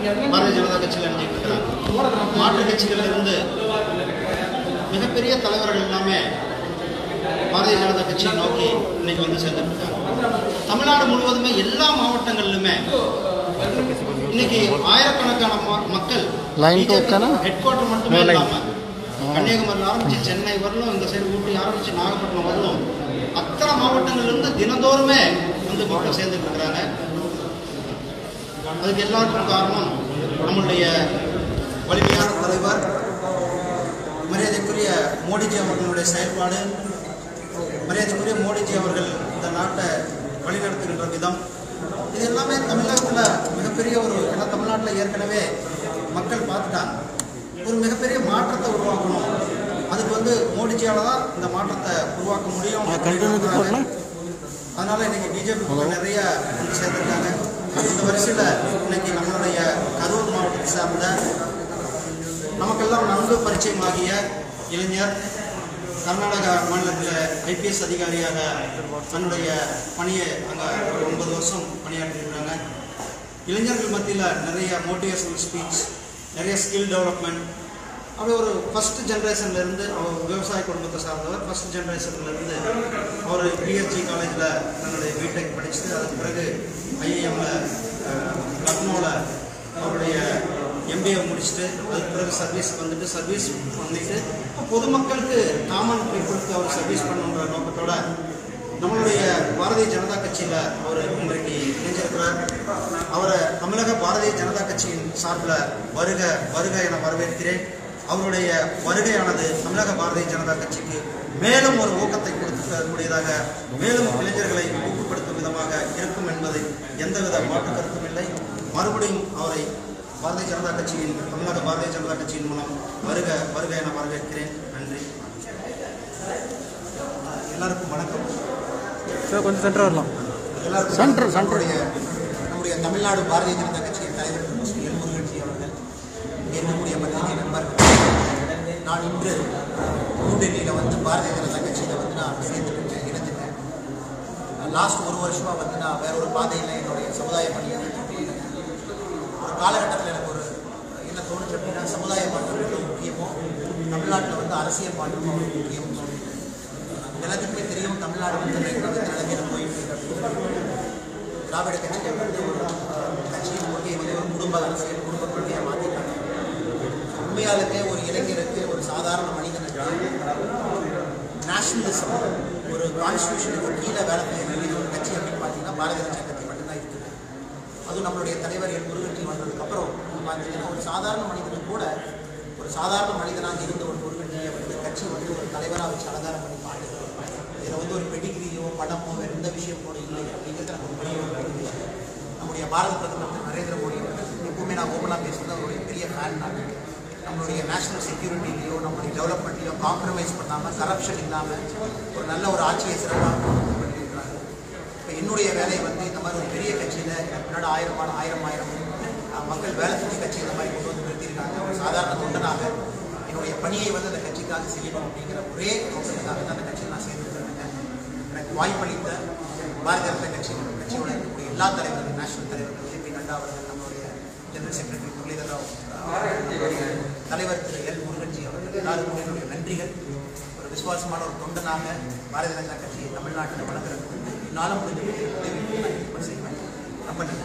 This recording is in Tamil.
பாரதிய ஜனதா கட்சியில் இணைஞ்சிட்டு இருக்கிறாங்க மாற்றுக் கட்சிகளில் இருந்து மிகப்பெரிய தலைவர்கள் எல்லாமே பாரதிய ஜனதா கட்சியை நோக்கி இன்னைக்கு வந்து சேர்ந்துருக்காங்க தமிழ்நாடு முழுவதுமே எல்லா மாவட்டங்களிலுமே இன்னைக்கு ஆயிரக்கணக்கான ம- மக்கள் Line to ஓகேனா? ஹெட் குவார்டர் மட்டுமே No line. இல்லாம கன்னியாகுமரியில் ஆரம்பிச்சு சென்னை வரலும் இந்த சைடு ஊட்டி ஆரம்பிச்சு நாகப்பட்டினம் வரலும் அத்தனை மாவட்டங்கள்ல இருந்து தினந்தோறுமே வந்து மக்கள் சேர்ந்துட்டு இருக்கிறாங்க அதுக்கு எல்லாருக்கும் காரணம் நம்மளுடைய வலிமையான தலைவர் மரியாதைக்குரிய மோடிஜி அவர்களுடைய செயல்பாடு மரியாதைக்குரிய மோடிஜி அவர்கள் இந்த நாட்டை வழிநடத்துகின்ற விதம் இது எல்லாமே தமிழகத்தில் மிகப்பெரிய ஒரு ஏன்னா தமிழ்நாட்டில் ஏற்கனவே மக்கள் பார்த்துட்டாங்க ஒரு மிகப்பெரிய மாற்றத்தை உருவாக்கணும் அதுக்கு வந்து மோடிஜியால் தான் இந்த மாற்றத்தை உருவாக்க முடியும் கண்டினியூ போடலாம் அதனால இன்னைக்கு பிஜேபி நிறைய வந்து சேர்ந்திருக்காங்க இந்த வரிசையில் இன்னைக்கு நம்மளுடைய கரூர் மாவட்டத்தை சார்ந்த நமக்கெல்லாம் நன்கு பரிச்சயமாகிய இளைஞர் கர்நாடகா மாநிலத்தில் ஐபிஎஸ் அதிகாரியாக தன்னுடைய பணியை அங்கே ஒரு ஒன்பது வருஷம் பணியாற்றிருக்கிறாங்க இளைஞர்கள் மத்தியில் நிறைய மோட்டிவேஷனல் ஸ்பீச் நிறைய ஸ்கில் டெவலப்மெண்ட் அப்படி ஒரு ஃபஸ்ட் ஜென்ரேஷன்லேருந்து அவர் விவசாய குடும்பத்தை சார்ந்தவர் ஃபஸ்ட் ஜென்ரேஷன்லேருந்து அவர் பிஹெச்சி காலேஜில் தன்னுடைய பிடெக் படிச்சுட்டு அதுக்கு பிறகு ஐஏஎம்ல லக்னோவில் அவருடைய எம்பிஏ முடிச்சுட்டு அதுக்கு பிறகு சர்வீஸ் வந்துட்டு சர்வீஸ் பண்ணிட்டு பொதுமக்களுக்கு காமன் பீப்புளுக்கு அவர் சர்வீஸ் பண்ணுன்ற நோக்கத்தோட நம்மளுடைய பாரதிய ஜனதா கட்சியில் அவர் இன்றைக்கு இணைஞ்சிருக்கிறார் அவரை தமிழக பாரதிய ஜனதா கட்சியின் சார்பில் வருக வருக என வரவேற்கிறேன் அவருடைய வருகையானது தமிழக பாரதிய ஜனதா கட்சிக்கு மேலும் ஒரு ஊக்கத்தை கொடுக்கக்கூடியதாக மேலும் இளைஞர்களை ஊக்கப்படுத்தும் விதமாக இருக்கும் என்பதில் எந்தவித மாற்று கருத்தும் இல்லை மறுபடியும் அவரை பாரதிய ஜனதா கட்சியின் தமிழக பாரதிய ஜனதா கட்சியின் மூலம் வருக வருக என வரவேற்கிறேன் நன்றி எல்லாருக்கும் வணக்கம் சார் கொஞ்சம் சென்டர் வரலாம் எல்லாருக்கும் சென்டர், சென்டர். நம்முடைய நம்முடைய தமிழ்நாடு பாரதிய ஜனதா கட்சியின் தலைவர் திரு ஸ்ரீ எல் முருகன்ஜி அவர்கள் இங்கே இருக்கக்கூடிய பத்திரிகை நண்பர்கள் நான் இன்று புதுடெல்லியில் வந்து பாரதிய ஜனதா கட்சியில் வந்து நான் சேர்ந்துருக்கேன் இணைஞ்சிட்டேன் லாஸ்ட் ஒரு வருஷமாக வந்து நான் வேற ஒரு பாதையில் என்னுடைய சமுதாய பணியை செஞ்சுட்டு இருக்கேன். ஒரு காலகட்டத்தில் எனக்கு ஒரு என்ன தோணுச்சு அப்படின்னா சமுதாய மாற்றம் எவ்வளவு முக்கியமோ தமிழ்நாட்டில் வந்து அரசியல் மாற்றம் அவ்வளோ முக்கியம்னு தோணுச்சு எல்லாத்துக்குமே தெரியும் தமிழ்நாடு வந்து ரெண்டு நிலைமையில போயிட்டு இருக்கு அப்படின்னு. திராவிட கட்சிகள் வந்து ஒரு அஹ், கட்சியின் கொள்கையை வந்து ஒரு குடும்ப அரசியல் குடும்ப கொள்கையை மாற்றிட்டாங்க உண்மையாலுமே ஒரு இளைஞருக்கு ஒரு சாதாரண மனிதனுக்கு நேஷனலிசம் ஒரு கான்ஸ்டியூஷனுக்கு கீழே வேலை செய்யக்கூடிய ஒரு கட்சி அப்படின்னு பார்த்தீங்கன்னா பாரதிய ஜனதா கட்சி மட்டும்தான் இருக்குது அதுவும் நம்மளுடைய தலைவர் என் முருகன்ஜி வந்ததுக்கப்புறம் பார்த்தீங்கன்னா ஒரு சாதாரண மனிதனுக்கு கூட ஒரு சாதாரண மனிதனாக இருந்த ஒரு முருகன்ஜியை வந்து கட்சி வந்து ஒரு தலைவராக வச்சு அலங்காரம் பண்ணி பாட்டு இதில் வந்து ஒரு பெடிகிரியோ படமோ வேறு எந்த விஷயம் கூட இல்லை அப்படிங்கிறது எனக்கு ஒரு பெரிய ஒரு பெருமை. நம்முடைய பாரத பிரதமர் திரு நரேந்திர மோடி அவர்கள் எப்பவுமே நான் ஓப்பனாக பேசுறது அவருடைய பெரிய ஃபேன் நான் நம்மளுடைய நேஷனல் செக்யூரிட்டிலையோ நம்மளுடைய டெவலப்மெண்ட்லையோ காம்ப்ரமைஸ் பண்ணாமல் கரப்ஷன் இல்லாமல் ஒரு நல்ல ஒரு ஆட்சியை சிறப்பாக பண்ணியிருக்கிறாங்க இப்போ என்னுடைய வேலை வந்து இந்த மாதிரி ஒரு பெரிய கட்சியில் முன்னாடி ஆயிரம் ஆயிரம் ஆயிரம் அஹ், மக்கள் வேலை செஞ்சு கட்சி இந்த மாதிரி கொண்டு வந்து நிறுத்தியிருக்காங்க ஒரு சாதாரண தொண்டனாக என்னுடைய பணியை வந்து அந்த கட்சிக்காக செய்யணும் அப்படிங்கிற ஒரே நோக்கத்துக்காக தான் அந்த கட்சியில் நான் சேர்ந்துருக்கேன் எனக்கு வாய்ப்பளித்த பாரதிய ஜனதா கட்சி கட்சியோட இருக்கக்கூடிய எல்லா தலைவர்கள் நேஷனல் தலைவர்கள் ஜே பி நட்டா அவர்கள் நம்மளுடைய ஜெனரல் செக்ரட்டரி முரளிதர் ராவ் அஹ், நம்முடைய தலைவர் திரு எல் முருகன்ஜி அவர்கள் எல்லாருக்கும் என்னுடைய நன்றிகள் ஒரு விசுவாசமான ஒரு தொண்டனாக பாரதிய ஜனதா கட்சியை தமிழ்நாட்டில் வளர்க்குறதுக்கு என்னால் முடிஞ்ச உதவி நான் இப்ப செய்வேன் ரொம்ப நன்றி